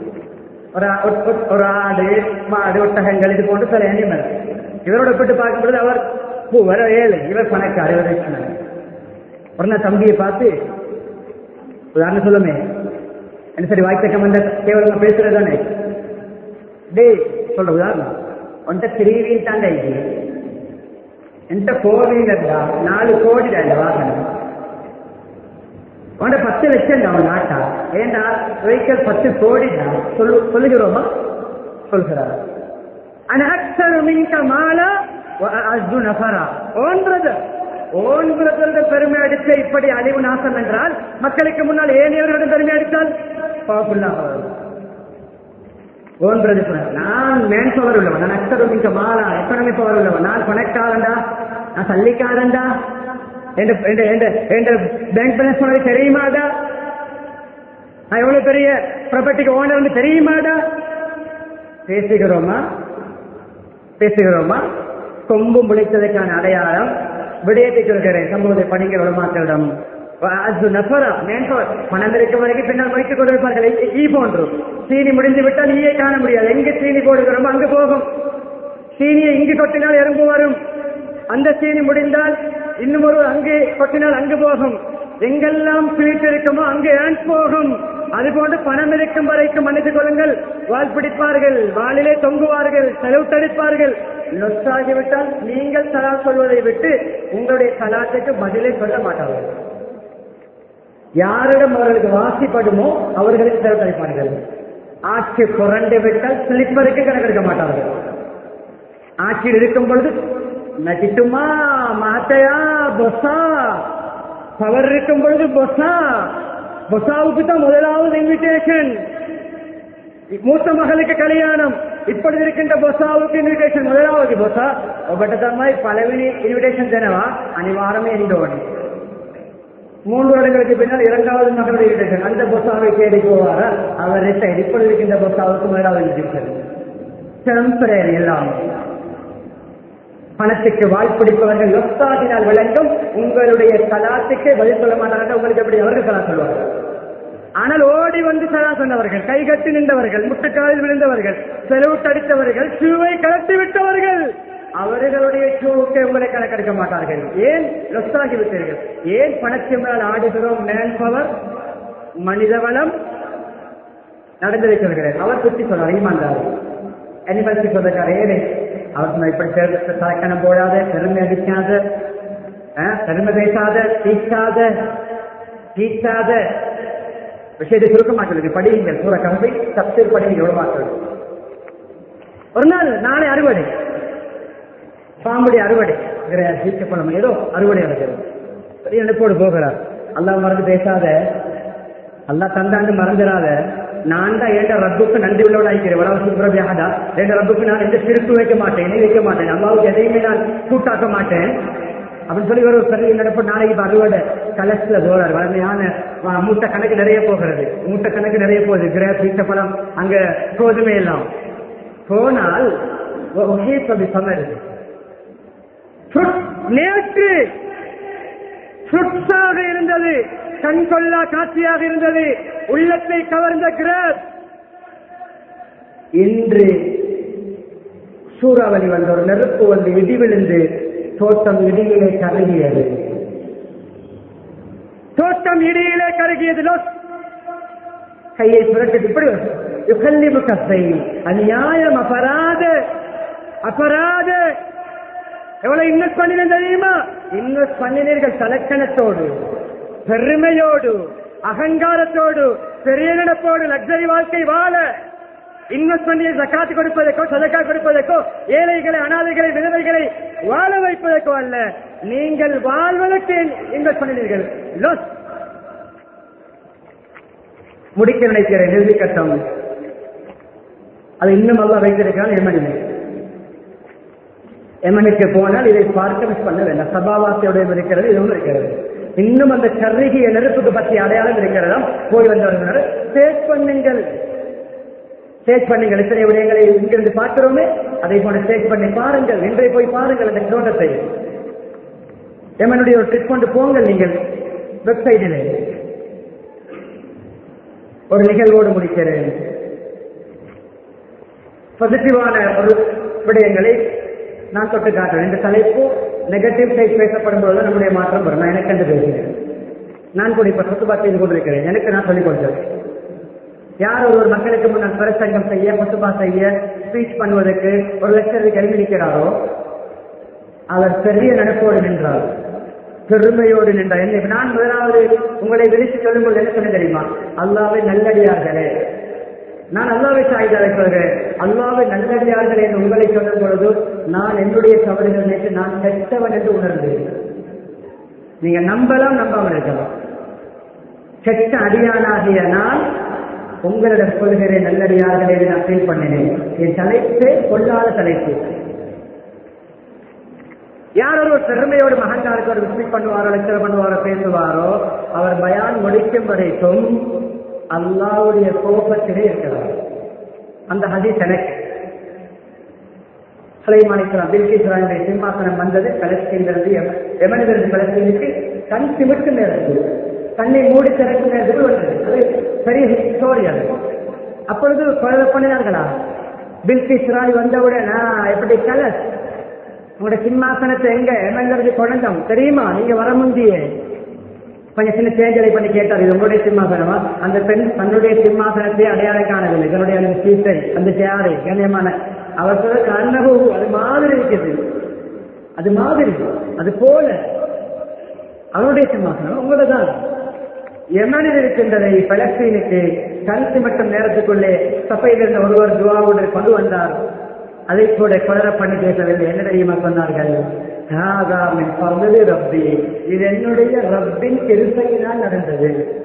ஒரு ஆடு மாடு ஒட்டகங்கள் இது போன்ற சில அனிமல் இவரோட ஒப்பிட்டு பார்க்கும்போது அவர் வர ஏழை இவர் பணக்கார் இவர் உடனே தம்பியை பார்த்து உதாரணம் சொல்லுமே என்ன சரி வாய்த்தக்கம் வந்த கேவலமா பேசுறது தானே டேய் சொல்ற உதாரணம் உன்ட்ட த்ரீ வீல் தாண்டா இது என்கிட்ட ஃபோர் வீலர்டா நாலு கோடிடா இந்த வாகனம் உன்ட பத்து லட்சம் அவன் நாட்டா ஏண்டா வெஹிக்கல் பத்து கோடிடா சொல்லு சொல்லுகிறோமா சொல்கிறார் அனக்சரு மின்க மாலா அஸ்து நஃபரா ஓன் பிரதர் ஓன் பிரதருடைய பெருமை அடித்த இப்படி அழிவு நாசம் என்றால் மக்களுக்கு முன்னால் ஏனையவர்களிடம் பெருமை அடித்தால் பவர்ஃபுல்லாக வரும் ஓன் பிரதர் நான் மேன் பவர் உள்ளவன் நான் அக்சரு மின்க மாலா எக்கனமி பவர் உள்ளவன் நான் பணக்காரன்டா நான் சல்லிக்காரன்டா பேங்க் பேலன்ஸ் உனக்கு தெரியுமாடா நான் எவ்வளவு பெரிய ப்ராப்பர்ட்டிக்கு ஓனர் தெரியுமாடா பேசுகிறோமா பேசுகிறோமா கொம்பு முளைத்ததற்கான அடையாளம் விடயத்தை சொல்கிறேன் சமூக பணிகள் உலமாக்களிடம் பணம் இருக்க வரைக்கும் பின்னால் வைத்துக் கொண்டிருப்பார்கள் ஈ போன்று சீனி முடிந்து விட்டால் ஈயை காண முடியாது எங்க சீனி போடுகிறோமோ அங்கு போகும் சீனியை இங்கு கொட்டினால் எறும்பு வரும் அந்த சீனி முடிந்தால் இன்னும் ஒரு அங்கே கொட்டினால் அங்கு போகும் எங்கெல்லாம் ஸ்வீட் இருக்குமோ அங்கே ஏன் போகும் அதுபோன்று பணம் இருக்கும் வரைக்கும் மன்னித்துக் கொள்ளுங்கள் வால் பிடிப்பார்கள் வாளிலே தொங்குவார்கள் செலவுட்டடிப்பார்கள் நொச்சாகிவிட்டால் நீங்கள் சலா சொல்வதை விட்டு உங்களுடைய சலாத்துக்கு பதிலை சொல்ல மாட்டார்கள் யாரிடம் அவர்களுக்கு வாசிப்படுமோ அவர்களுக்கு செலவழிப்பார்கள் ஆட்சி புரண்டு விட்டால் ஸ்லிப்பருக்கு கணக்கெடுக்க மாட்டார்கள் ஆட்சியில் இருக்கும் பொழுது நட்டிட்டுமா மாத்தையா பொசா பவர் இருக்கும் பொழுது பொசா பொசாவுக்கு தான் முதலாவது இன்விடேஷன் மூத்த மகளுக்கு கல்யாணம் இப்பொழுது இருக்கின்ற பொசாவுக்கு இன்விடேஷன் முதலாவது பொசா ಒಬ್ಬಟ ತಮ್ಮ ಪಲವಿನಿ ಇನ್ವಿಟೇಷನ್ ಜನವಾ ಅನಿವಾರமே ಎಂದೋಣಿ மூன்று வருடங்களுக்கு பின்னால் இரண்டாவது மகளுடைய இன்விடேஷன் அந்த பொசாவை தேடி போவாரா அவர் ரிட்டையர் இப்பொழுது இருக்கின்ற பொசாவுக்கு முதலாவது இன்விடேஷன் டெம்பரரி எல்லாமே பணத்துக்கு வாய்ப்பிடிப்பவர்கள் லொஸ்தாகினால் விளங்கும் உங்களுடைய கலாத்துக்கு பதில் சொல்ல மாட்டாங்க உங்களுக்கு எப்படி அவர்கள் கலா சொல்வார்கள் ஆனால் ஓடி வந்து சலா சொன்னவர்கள் கைகட்டி நின்றவர்கள் முட்டுக்காலில் விழுந்தவர்கள் செலவுட்டடித்தவர்கள் ஷூவை கலட்டி விட்டவர்கள் அவர்களுடைய ஷூவுக்கு உங்களை கணக்கெடுக்க மாட்டார்கள் ஏன் லொஸ்தாகி விட்டீர்கள் ஏன் பணத்தின் மேல் ஆடுகிறோம் மேன் பவர் மனித வளம் நடந்ததை சொல்கிறேன் அவர் சுற்றி சொன்னார் ஈமான்தார் அனிமல்ஸ் சொல்றாரு ஏனே அவர் சொன்ன இப்படி சலக்கணம் போடாத பெருமை அடிக்காத பெருமை பேசாத தீக்காத தீக்காத விஷயத்தை சுருக்கமா சொல்லுங்க படியுங்கள் சூற கம்பை தப்சீர் படிங்க எவ்வளவு மாற்றம் ஒரு நாள் நாளை அறுவடை பாம்புடைய அறுவடை ஜீக்க பழம் ஏதோ அறுவடை நடக்கிறது பெரிய நினைப்போடு போகிறார் அல்லாஹ் மறந்து பேசாத அல்லாஹ் தந்தாண்டு மறந்துடாத நான் தான் என்ற ரப்புக்கு நன்றி உள்ளவன் ஆகிக்கிறேன் வளவு சுப்ரபியாகதா என்ற ரப்புக்கு நான் எந்த சிரிப்பு வைக்க மாட்டேன் இணை வைக்க மாட்டேன் அல்லாவுக்கு எதையுமே நான் கூட்டாக்க மாட்டேன் அப்படின்னு சொல்லி ஒரு பெரிய நடப்பு நாளைக்கு இப்ப அறுவடை கலெக்டர்ல போறாரு வளமையான ஆ, மூட்டை கணக்கு நிறைய போகிறது மூட்டை கணக்கு நிறைய போகுது கிரேப் பழம் அங்க கோதுமை எல்லாம் போனால் ஒரே பதி சமருது நேற்று ஃப்ருட்ஸாக இருந்தது கண் கொள்ளா காட்சியாக இருந்தது உள்ளத்தை கவர்ந்த கிரேப் இன்று சூறாவளி வந்த ஒரு நெருப்பு வந்து இடி விழுந்து தோட்டம் இடியிலே கருகியது தோட்டம் இடியிலே கருகியது லொஸ். கையை புரட்டு இப்படி யுகல்லிபு கசை அநியாயம் அபராத அபராத எவ்வளவு இன்வெஸ்ட் பண்ணினேன் தெரியுமா இன்வெஸ்ட் பண்ணினீர்கள் தலக்கணத்தோடு பெருமையோடு அகங்காரத்தோடு பெரிய நடப்போடு லக்ஸரி வாழ்க்கை வாழ இன்வெஸ்ட் பண்ணி ஜக்காத்து கொடுப்பதற்கோ சதக்கா கொடுப்பதற்கோ ஏழைகளை அனாதைகளை விதவைகளை வாழ வைப்பதற்கோ அல்ல நீங்கள் வாழ்வதற்கு இன்வெஸ்ட் பண்ணினீர்கள் Loss. முடிக்க நினைக்கிறேன் இறுதி கட்டம் அது இன்னும் நல்லா வைத்திருக்கிறான் எமனிலே எமனுக்கு போனால் இதை பார்க்க மிஸ் பண்ண வேண்டாம் சபாவாசியோடையும் இருக்கிறது இதுவும் இருக்கிறது இன்னும் அந்த கருகிய நெருப்புக்கு பற்றி அடையாளம் இருக்கிறதா போய் வந்தவர்கள் சேட் பண்ணுங்கள் சேட் பண்ணுங்கள் இத்தனை விடயங்களை இங்கிருந்து பார்க்கிறோமே அதை போல சேட் பண்ணி பாருங்கள் இன்றைய போய் பாருங்கள் அந்த தோட்டத்தை எமனுடைய ஒரு ட்ரிப் கொண்டு போங்கள் நீங்கள் வெப்சைட்டிலே ஒரு நிகழ்வோடு முடிக்கிறேன் பாசிட்டிவான ஒரு விடயங்களை நான் தொட்டு காட்டுறேன் இந்த தலைப்பு நெகட்டிவ் சைட் பேசப்படும் பொழுது நம்முடைய மாற்றம் வரும் நான் எனக்கு என்று பேசுகிறேன் நான் கூட இப்ப சொத்துபா செய்து கொண்டிருக்கிறேன் எனக்கு நான் சொல்லிக் கொடுத்தேன் யார் ஒரு மக்களுக்கு முன்னால் பிரசங்கம் செய்ய முத்துபா செய்ய ஸ்பீச் பண்ணுவதற்கு ஒரு லட்சத்துக்கு எழுதி நிற்கிறாரோ அவர் பெரிய நடப்போடு நின்றார் பெருமையோடு நின்றார் என்ன நான் முதலாவது உங்களை விரித்து சொல்லும்போது என்ன சொன்ன தெரியுமா அல்லாவை நல்லடியார்களே நான் அல்லாவை சாய்தாரை சொல்கிறேன் அல்லாவை நல்லடியார்களே என்று உங்களை சொல்லும் பொழுது நான் என்னுடைய தவறுகள் நேற்று நான் கெட்டவன் என்று உணர்ந்தேன் நீங்க நம்பலாம் நம்பாமல் இருக்கலாம் கெட்ட அடியானாகிய நான் உங்களிடம் சொல்கிறேன் நல்லடியார்களே என்று நான் ஃபீல் பண்ணினேன் என் தலைப்பே கொள்ளாத தலைப்பு யார் ஒரு பெருமையோடு மகங்காரத்தோடு விசிட் பண்ணுவாரோ லெக்சர் பண்ணுவாரோ பேசுவாரோ அவர் பயான் முடிக்கும் வரைக்கும் அல்லாவுடைய கோபத்திலே இருக்கிறார் அந்த ஹதீஸ் எனக்கு சுலைமானிக்கலாம் பில்கிஸ்ரானுடைய சிம்மாசனம் வந்தது பலஸ்தீனிலிருந்து எமனிலிருந்து பலஸ்தீனுக்கு கண் சிமிட்டு நேரத்தில் கண்ணை மூடி திறக்கும் நேரத்தில் வந்தது அது பெரிய ஸ்டோரி அது அப்பொழுது கொலை பண்ணினார்களா பில்கிஸ்ராய் வந்தவுடன் "ஆ, எப்படி கலர் உங்களோட சிம்மாசனத்தை எங்க எமன்கிறது குழந்தம் தெரியுமா நீங்க வர முந்தியே கொஞ்சம் சின்ன சேஞ்சலை பண்ணி கேட்டார் இது உங்களுடைய சிம்மாசனமா அந்த பெண் தன்னுடைய சிம்மாசனத்தை அடையாளம் காணவில்லை தன்னுடைய அந்த சீட்டை அந்த சேரை கண்ணியமான அவர் சொல்ல கண்ணகு அது மாதிரி இருக்குது அது மாதிரி அது போல அவருடைய சிம்மாசனம் உங்களதான் எமனில் இருக்கின்றதை பலஸ்தீனுக்கு கருத்து மட்டும் நேரத்துக்குள்ளே சபையில் இருந்த ஒருவர் துவாவோடு கொண்டு வந்தார் அதை கூட கொலர பண்ணி பேசவில்லை என்ன தெரியுமா சொன்னார்கள் "ஹாதா மின் ஃபضل ரப்பி இது என்னுடைய ரப்பின் கிருபையினால் நடந்தது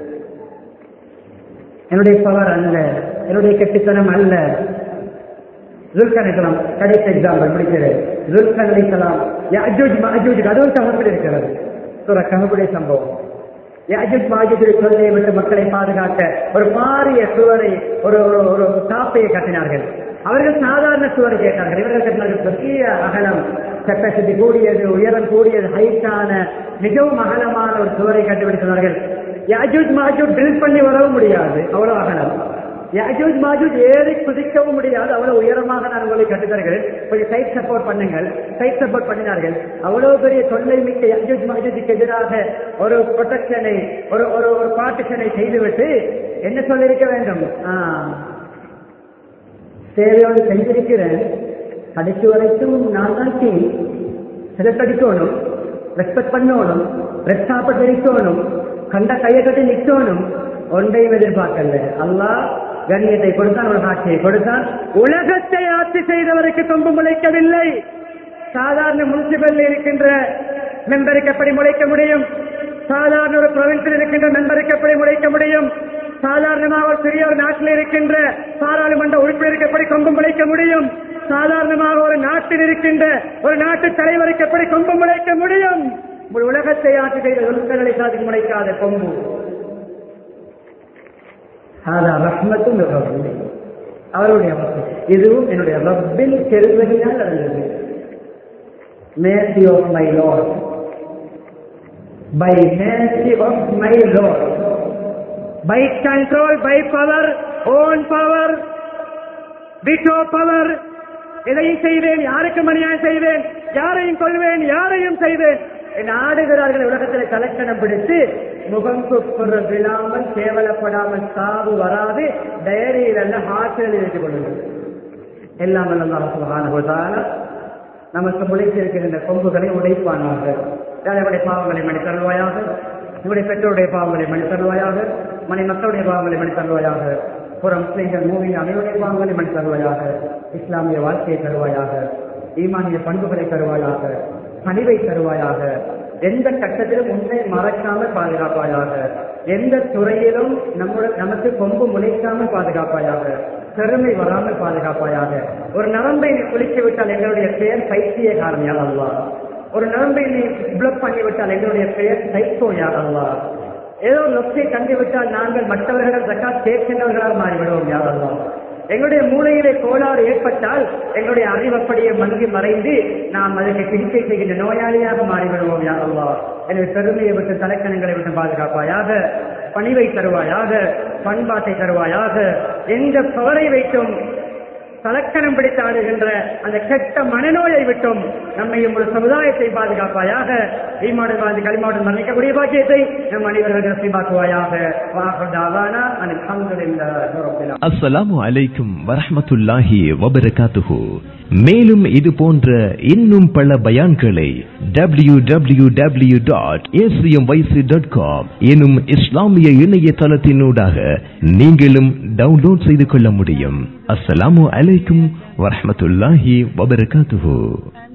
என்னுடைய பவர் அல்ல என்னுடைய கெட்டித்தனம் அல்ல ஜுல்கன் இஸ்லாம் கடைசி எக்ஸாம்பிள் முடிக்கிறேன் ஜுல்கன் அலிசலாம் யாஜூஜ் மாஜூஜ் அதுவும் சமத்தில் இருக்கிறது ஒரு கஹபுடைய சம்பவம் யாஜூஜ் மாஜூஜ் சொல்லை விட்டு மக்களை பாதுகாக்க ஒரு பாரிய சுவரை ஒரு ஒரு ஒரு காப்பையை கட்டினார்கள் அவர்கள் சாதாரண சுவரை கேட்டார்கள் இவர்கள் கட்டினார்கள் பெரிய அகலம் கெப்பாசிட்டி கூடியது உயரம் கூடியது ஹைட்டான மிகவும் அகலமான ஒரு சுவரை கண்டுபிடித்தார்கள் யாஜூஜ் மாஜூஜ் பில்ட் பண்ணி வரவும் முடியாது அவ்வளவு அகலம் யாஜூஜ் மாஜூஜ் ஏறி குதிக்கவும் முடியாது அவ்வளவு உயரமாக நான் உங்களை கட்டுத்தருகிறேன் கொஞ்சம் சைட் சப்போர்ட் பண்ணுங்கள் சைட் சப்போர்ட் பண்ணினார்கள் அவ்வளவு பெரிய தொல்லை மிக்க யாஜூஜ் மாஜூஜுக்கு எதிராக ஒரு ப்ரொடெக்ஷனை ஒரு ஒரு ஒரு பார்ட்டிஷனை செய்துவிட்டு என்ன சொல்லியிருக்க வேண்டும் ஆ, சேவையோடு செஞ்சிருக்கிறேன் கடைசி வரைக்கும் நான் தான் டீம் சிலக்கடிக்கணும் ரெஸ்பெக்ட் பண்ணணும் ரெட் சாப்பிட்டு இருக்கணும் கண்ட கையை கட்டி நிக்கணும் ஒன்றையும் எதிர்பார்க்கல அல்லாஹ் கண்ணியத்தை கொடுத்தான் ஒரு ஆட்சியை கொடுத்தான் உலகத்தை ஆட்சி செய்தவருக்கு கொம்பு முளைக்கவில்லை சாதாரண முனிசிபல் இருக்கின்ற மெம்பருக்கு எப்படி முளைக்க முடியும் சாதாரண ஒரு province-ல் இருக்கின்ற மெம்பருக்கு எப்படி முளைக்க முடியும் சாதாரணமாக ஒரு சிறிய ஒரு நாட்டில் இருக்கின்ற பாராளுமன்ற உறுப்பினருக்கு எப்படி கொம்பு முளைக்க முடியும் சாதாரணமாக ஒரு நாட்டில் இருக்கின்ற ஒரு நாட்டு தலைவருக்கு எப்படி கொம்பு முளைக்க முடியும் ஒரு உலகத்தை ஆட்சி செய்த ஒழுக்கங்களை சாதிக்க முளைக்காத கொம்பு ஹாதா ரஹ்மத்தும் ரப்பி. அவருடைய ரஹ்மத். இதுவும் என்னுடைய ரப்பின் செல்வகையால் நடந்தது mercy of my Lord by mercy of my Lord by control by power own power veto power எதையும் செய்வேன் யாருக்கும் அநியாயம் செய்வேன் யாரையும் கொள்வேன் யாரையும் செய்வேன் என் ஆடுகிறார்கள் உலகத்தில் கலக்கணம் பிடித்து முகம் குப்புற விழாமல் கேவலப்படாமல் சாவு வராது டயரியில் அல்ல ஹாஸ்டலில் வைத்துக் கொள்ளுங்கள் எல்லாம் வல்ல சுகான நமக்கு முளைத்திருக்கின்ற கொம்புகளை உடைப்பானாக யாருடைய பாவங்களை மணி தருவாயாக இவருடைய பெற்றோருடைய பாவங்களை மணி தருவாயாக மணி மக்களுடைய பாவங்களை மணி தருவாயாக புற முஸ்லிம்கள் மூவின் அனைவருடைய பாவங்களை மணி தருவாயாக இஸ்லாமிய வாழ்க்கையை தருவாயாக ஈமானிய பண்புகளை தருவாயாக பணிவை தருவாயாக எந்த கட்டத்திலும் உன்னை மறக்காமல் பாதுகாப்பாயாக எந்த துறையிலும் நம்முடைய நமக்கு கொம்பு முளைக்காமல் பாதுகாப்பாயாக பெருமை வராமல் பாதுகாப்பாயாக ஒரு நரம்பை நீ குளிக்க விட்டால் எங்களுடைய பெயர் பைத்தியகாரன் யார் அல்லா ஒரு நரம்பை நீ பிளக் பண்ணி விட்டால் எங்களுடைய பெயர் சைக்கோ யார் அல்லா ஏதோ ஒரு லொக்கை கண்டு விட்டால் நாங்கள் மற்றவர்களிடம் ஜக்காத் கேட்கின்றவர்களால் மாறிவிடுவோம் யார் அல்லா எங்களுடைய மூளையிலே கோளாறு ஏற்பட்டால் எங்களுடைய அறிவப்படியே மங்கி மறைந்து நாம் அதற்கு சிகிச்சை செய்கின்ற நோயாளியாக மாறிவிடுவோம் யார் அல்லா எனவே பெருமையை விட்டு தலைக்கணங்களை விட்டு பாதுகாப்பாயாக பணிவை தருவாயாக பண்பாட்டை தருவாயாக எந்த பவரை வைத்தும் தலக்கணம் பிடித்து ஆடுகின்ற அந்த கெட்ட மனநோயை விட்டும் நம்மையும் ஒரு சமுதாயத்தை பாதுகாப்பாயாக ஈமாடு வாழ்ந்து களிமாவுடன் மன்னிக்கக்கூடிய பாக்கியத்தை நம் அனைவர்கள் நசிபாக்குவாயாக வாஹதாவானா அல்ஹம்துலில்லாஹி அஸ்ஸலாமு அலைக்கும் வரஹ்மத்துல்லாஹி வபரகாத்துஹு மேலும் இது போன்ற இன்னும் பல பயான்களை W W W dot dot com எனும் இஸ்லாமிய இணையதளத்தினூடாக நீங்களும் டவுன்லோட் செய்து கொள்ள முடியும் அஸ்ஸலாமு அலைக்கும் வரஹ்மத்துல்லாஹி வபரகாத்துஹு